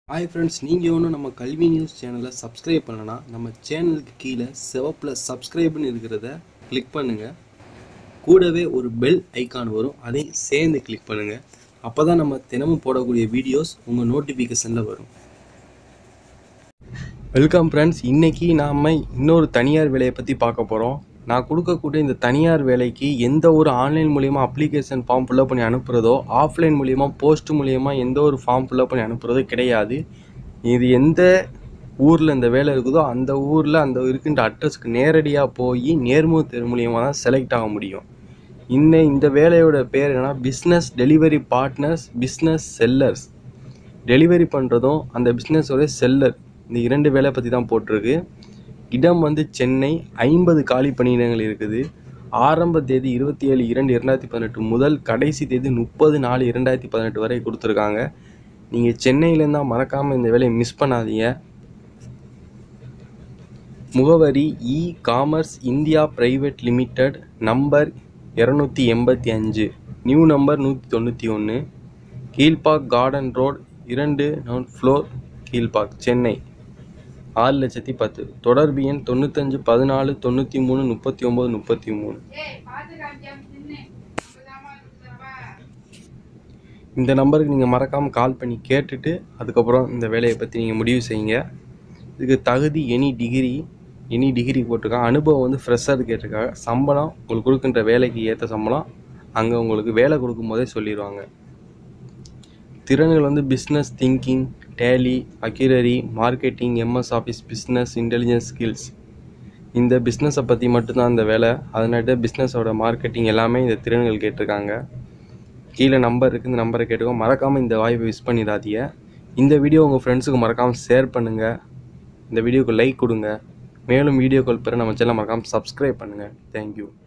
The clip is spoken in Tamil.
ஹாய் ஃப்ரெண்ட்ஸ் நீங்கள் ஒன்றும் நம்ம கல்வி நியூஸ் சேனலை சப்ஸ்கிரைப் பண்ணலனா நம்ம சேனலுக்கு கீழே சிவப்பில் சப்ஸ்கிரைப்னு இருக்கிறத கிளிக் பண்ணுங்கள் கூடவே ஒரு பெல் ஐகான் வரும் அதையும் சேர்ந்து கிளிக் பண்ணுங்கள் அப்போ தான் நம்ம தினமும் போடக்கூடிய வீடியோஸ் உங்கள் நோட்டிஃபிகேஷனில் வரும் வெல்கம் ஃப்ரெண்ட்ஸ் இன்றைக்கி நாம் இன்னொரு தனியார் வேலையை பற்றி பார்க்க போகிறோம் நான் கொடுக்கக்கூடிய இந்த தனியார் வேலைக்கு எந்த ஒரு ஆன்லைன் மூலியமா அப்ளிகேஷன் ஃபார்ம் ஃபில்அப் பண்ணி அனுப்புகிறதோ ஆஃப்லைன் மூலியமா போஸ்ட் மூலியமா எந்த ஒரு ஃபார்ம் ஃபில்அப் பண்ணி அனுப்புகிறதோ கிடையாது இது எந்த ஊரில் இந்த வேலை இருக்குதோ அந்த ஊரில் அந்த இருக்கின்ற அட்ரஸ்க்கு நேரடியாக போய் நேர்முக தேர்வு மூலியமாக தான் செலக்ட் ஆக முடியும் இன்ன இந்த வேலையோட பேர் என்னன்னா business delivery partners business sellers delivery பண்ணுறதும் அந்த பிஸ்னஸோட செல்லர் இந்த இரண்டு வேலை பற்றி தான் போட்டிருக்கு இடம் வந்து சென்னை ஐம்பது காலி பணியிடங்கள் இருக்குது ஆரம்ப தேதி இருபத்தி ஏழு இரண்டு இரண்டாயிரத்தி பதினெட்டு முதல் கடைசி தேதி முப்பது நாலு இரண்டாயிரத்தி பதினெட்டு வரை கொடுத்துருக்காங்க நீங்கள் சென்னையிலேருந்து தான் மறக்காமல் இந்த வேலையை மிஸ் பண்ணாதீங்க முகவரி e commerce India private limited number இரநூத்தி எண்பத்தி அஞ்சு நியூ நம்பர் நூற்றி தொண்ணூற்றி ஒன்று கீழ்பாக் கார்டன் ரோட் இரண்டு நவுன் ஃப்ளோர் கீழ்பாக் சென்னை ஆறு லட்சத்தி பத்து தொடர்பு எண் தொண்ணூத்தஞ்சு பதினாலு தொண்ணூற்றி மூணு முப்பத்தி ஒம்பது முப்பத்தி மூணு இந்த நம்பருக்கு நீங்கள் மறக்காமல் கால் பண்ணி கேட்டுட்டு அதுக்கப்புறம் இந்த வேலையை பற்றி நீங்கள் முடிவு செய்யுங்க இதுக்கு தகுதி எனி டிகிரி எனி டிகிரி போட்டிருக்காங்க அனுபவம் வந்து ஃப்ரெஷ்ஷாக கேட்டிருக்காங்க சம்பளம் உங்களுக்கு கொடுக்கின்ற வேலைக்கு ஏற்ற சம்பளம் அங்கே உங்களுக்கு வேலை கொடுக்கும் போதே சொல்லிடுவாங்க திறன்கள் வந்து business thinking Tally accuracy marketing MS office business intelligence skills இந்த பிஸ்னஸை பற்றி மட்டும்தான் இந்த வேலை அதனால பிஸ்னஸோட மார்க்கெட்டிங் எல்லாமே இந்த திறன்கள் கேட்டிருக்காங்க கீழே நம்பர் இருக்குது இந்த நம்பரை கேட்டுக்கோ மறக்காமல் இந்த வாய்ப்பை மிஸ் பண்ணிடாதீங்க இந்த வீடியோ உங்கள் ஃப்ரெண்ட்ஸுக்கு மறக்காமல் ஷேர் பண்ணுங்கள் இந்த வீடியோக்கு லைக் கொடுங்க மேலும் வீடியோக்கள் பெற நம்ம சேனல் மறக்காமல் சப்ஸ்கிரைப் பண்ணுங்கள் தேங்க்யூ